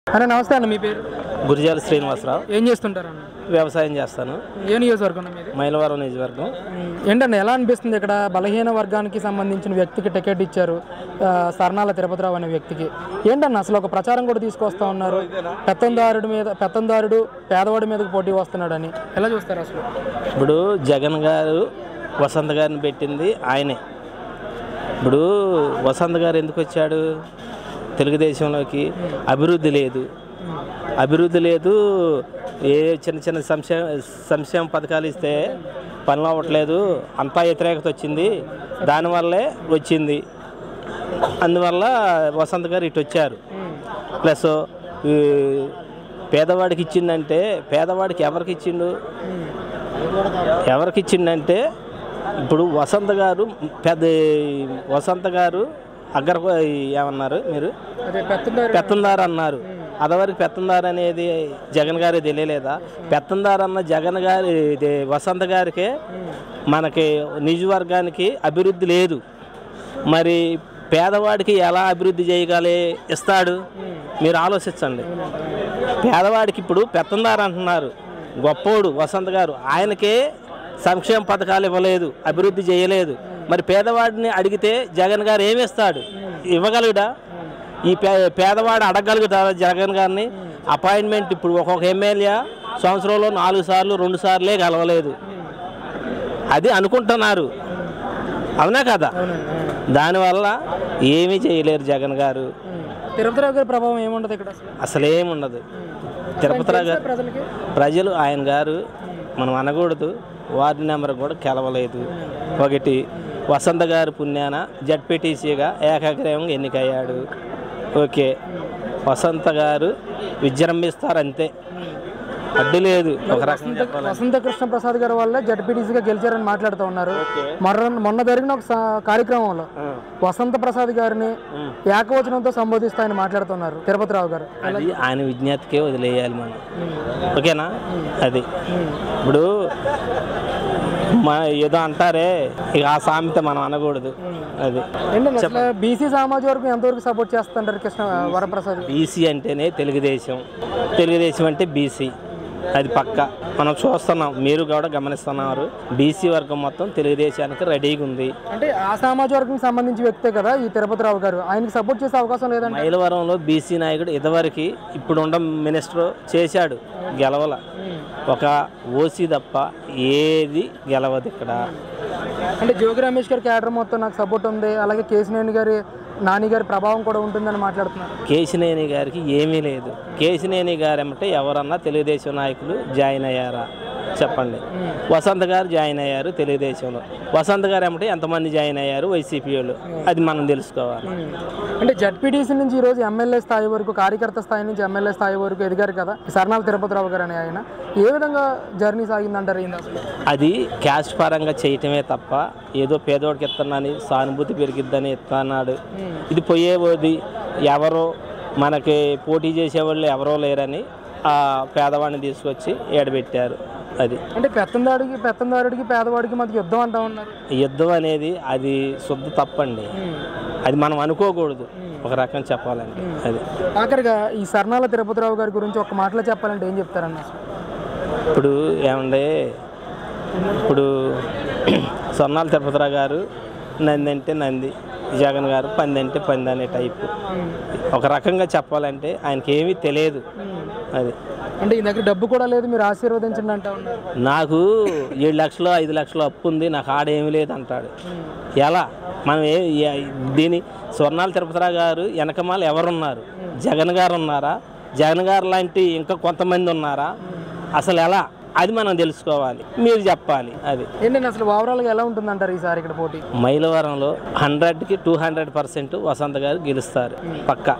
అన్న నమస్తే అన్న మీ పేరు గురిజాల శ్రీనివాసరావు ఏం చేస్తుంటారన్న వ్యవసాయం చేస్తాను ఏ నియోజకవర్గం అన్న మీది మైలవరం నియోజకవర్గం ఉమ్, ఏంటన్న ఎలా అనిపిస్తుంది ఇక్కడ బలహీన వర్గానికి సంబంధించిన వ్యక్తికి టికెట్ ఇచ్చారు ఆ, సర్నాల తిరుపతిరావు అనే వ్యక్తికి ఏంటన్న అసలు ఒక ప్రచారం కూడా తీసుకొస్తా ఉన్నారు పెత్తందారుడి మీద పెత్తందారుడు పేదవాడి మీదకి పోటీ వస్తున్నాడని ఎలా చూస్తారు అసలు ఇప్పుడు జగన్ గారు వసంత్ గారిని పెట్టింది ఆయనే ఇప్పుడు వసంత్ గారు ఎందుకు వచ్చాడు తెలుగుదేశంలోకి అభివృద్ధి లేదు అభివృద్ధి లేదు ఏ చిన్న చిన్న సంక్షేమ సంక్షేమ పథకాలు ఇస్తే పనులు అవ్వట్లేదు అంతా వ్యతిరేకత వచ్చింది దానివల్లే వచ్చింది అందువల్ల వసంత్ గారు ఇటు వచ్చారు ప్లస్ ఈ పేదవాడికి ఇచ్చిందంటే పేదవాడికి ఎవరికి ఇచ్చిండు ఎవరికి ఇచ్చిండంటే ఇప్పుడు వసంత గారు పెద్ద వసంత గారు అగ్గర ఏమన్నారు మీరు అదే పెత్తందారు పెత్తందారు అన్నారు అదవరకు పెత్తందారు అనేది జగన్ గారి తెలియలేదా పెత్తందారు అన్న జగన్ గారి ఇది వసంత గారికే మనకి నియోజకవర్గానికి అభివృద్ధి లేదు మరి పేదవాడికి ఎలా అభివృద్ధి చేయగలి ఇస్తాడు మీరు ఆలోచించండి పేదవాడికి ఇప్పుడు పెత్తందారు అంటున్నారు గొప్పోడు వసంత్ గారు ఆయనకే సంక్షేమ పథకాలు ఇవ్వలేదు అభివృద్ధి చేయలేదు మరి పేదవాడిని అడిగితే జగన్ గారు ఏమి ఇస్తాడు ఇవ్వగలుగుడా ఈ పే పేదవాడు అడగలుగుతారా జగన్ గారిని అపాయింట్మెంట్ ఇప్పుడు ఒక్కొక్క ఎమ్మెల్యే సంవత్సరంలో నాలుగు సార్లు రెండు సార్లే కలవలేదు అది అనుకుంటున్నారు అవునా కదా దానివల్ల ఏమీ చేయలేరు జగన్ గారు తిరుపతిరావు గారి ప్రభావం ఏముండదు ఇక్కడ అసలు అసలేముండదు తిరుపతిరావు గారు ప్రజలకి ప్రజలు ఆయన గారు మనం అనకూడదు వార్డు నెంబర్ కూడా కెలవలేదు ఒకటి వసంత గారి పుణ్యాన జడ్పీటీసీగా ఏకాగ్రహంగా ఎన్నికయ్యాడు ఓకే వసంత గారు విజృంభిస్తారంతే అడ్డు లేదు ఒక రకంగా చెప్పాలి వసంత కృష్ణ ప్రసాద్ గారి వల్ల జడ్పీటీసీగా గెలిచారని మాట్లాడుతూ ఉన్నారు మొన్న మొన్న జరిగిన ఒక స- కార్యక్రమంలో వసంత ప్రసాద్ గారిని ఏకవచనంతో సంబోధిస్తూ ఆయన మాట్లాడుతున్నారు తిరుపతిరావు గారు అది ఆయన విజ్ఞాతికే వదిలేయాలి మనం ఓకేనా అది ఇప్పుడు మా ఏదో అంటారే ఇక ఆ సామెత మనం అనకూడదు అది ఏంటండి అసలు బీసీ సామాజిక వర్గం ఎంతవరకు సపోర్ట్ చేస్తుంటారు కృష్ణ వరప్రసాద్ గారు? బీసీ అంటేనే తెలుగుదేశం తెలుగుదేశం అంటే బీసీ అది పక్క మనం చూస్తున్నాం మీరు కూడా గమనిస్తున్నారు బీసీ వర్గం మొత్తం తెలుగుదేశానికి రెడీగా ఉంది అంటే ఆ సామాజిక వర్గం సంబంధించి వ్యక్తే కదా ఈ తిరుపతిరావు గారు ఆయనకి సపోర్ట్ చేసే అవకాశం లేదండి మైలవరంలో బీసీ నాయకుడు ఇదివరకు ఇప్పుడు ఉండ మినిస్టర్ చేశాడు గెలవల ఒక ఓసీ తప్ప ఏది గెలవదు ఇక్కడ అంటే జోగి రమేష్ గారి క్యాడర్ మొత్తం నాకు సపోర్ట్ ఉంది అలాగే కేసినేని గారి నాని గారి ప్రభావం కూడా ఉంటుందని మాట్లాడుతున్నారు కేశినేని గారికి ఏమీ లేదు కేశినేని గారు ఏమంటే ఎవరన్నా తెలుగుదేశం నాయకులు జాయిన్ అయ్యారా చెప్పండి వసంత్ గారు జాయిన్ అయ్యారు తెలుగుదేశంలో వసంత్ గారు ఏమంటే ఎంతమంది జాయిన్ అయ్యారు వైసీపీ వాళ్ళు అది మనం తెలుసుకోవాలి అంటే జడ్పీటీసీ నుంచి ఈ రోజు ఎమ్మెల్యే స్థాయి వరకు కార్యకర్త స్థాయి నుంచి ఎమ్మెల్యే స్థాయి వరకు ఎదిగారు కదా ఈ సర్నాల తిరుపతిరావు గారు అనే ఆయన ఏ విధంగా జర్నీ సాగిందంటారు ఈయన అసలు అది క్యాస్ట్ పరంగా చేయటమే తప్ప ఏదో పేదోడికి ఇస్తున్నాని సానుభూతి పెరిగిద్దని ఇస్తున్నాడు ఇది పోయేది ఎవరో మనకి పోటీ చేసేవాళ్ళు ఎవరో లేరని ఆ పేదవాడిని తీసుకొచ్చి ఏడబెట్టారు అది అంటే పెత్తందాడికి పెత్తందారుడికి పేదవాడికి మధ్య యుద్ధం అంటా ఉన్నారు యుద్ధం అనేది అది శుద్ధ తప్పండి అది మనం అనుకోకూడదు ఒక రకం చెప్పాలంటే అది ఆఖరిగా ఈ సర్నాల తిరుపతిరావు గారి గురించి ఒక మాటలో చెప్పాలంటే ఏం చెప్తారన్న అసలు? ఇప్పుడు ఏమండే ఇప్పుడు సొన్నాల తిరుపతిరావు గారు నంది అంటే నంది జగన్ గారు పంది అంటే పంది అనే టైపు ఒక రకంగా చెప్పాలంటే ఆయనకి ఏమీ తెలియదు అది అంటే ఈ దగ్గర డబ్బు కూడా లేదు మీరు ఆశీర్వదించండి అంటా ఉన్నారు నాకు ఏడు లక్షలు ఐదు లక్షలు అప్పు ఉంది నాకు ఆడేమీ లేదు అంటాడు ఎలా మనం ఏ ఏ- దీని స్వర్ణాల తిరుపతిరావు గారు వెనకమాల ఎవరున్నారు జగన్ గారు ఉన్నారా జగన్ గారు లాంటి ఇంకా కొంతమంది ఉన్నారా అసలు ఎలా అది మనం తెలుసుకోవాలి మీరు చెప్పాలి అది ఏంటంటే అసలు ఓవరాల్గా ఎలా ఉంటుంది అంటారు ఈసారి ఇక్కడ పోటీ మైలవరంలో హండ్రెడ్కి టూ హండ్రెడ్ పర్సెంట్ వసంత గారు గెలుస్తారు పక్క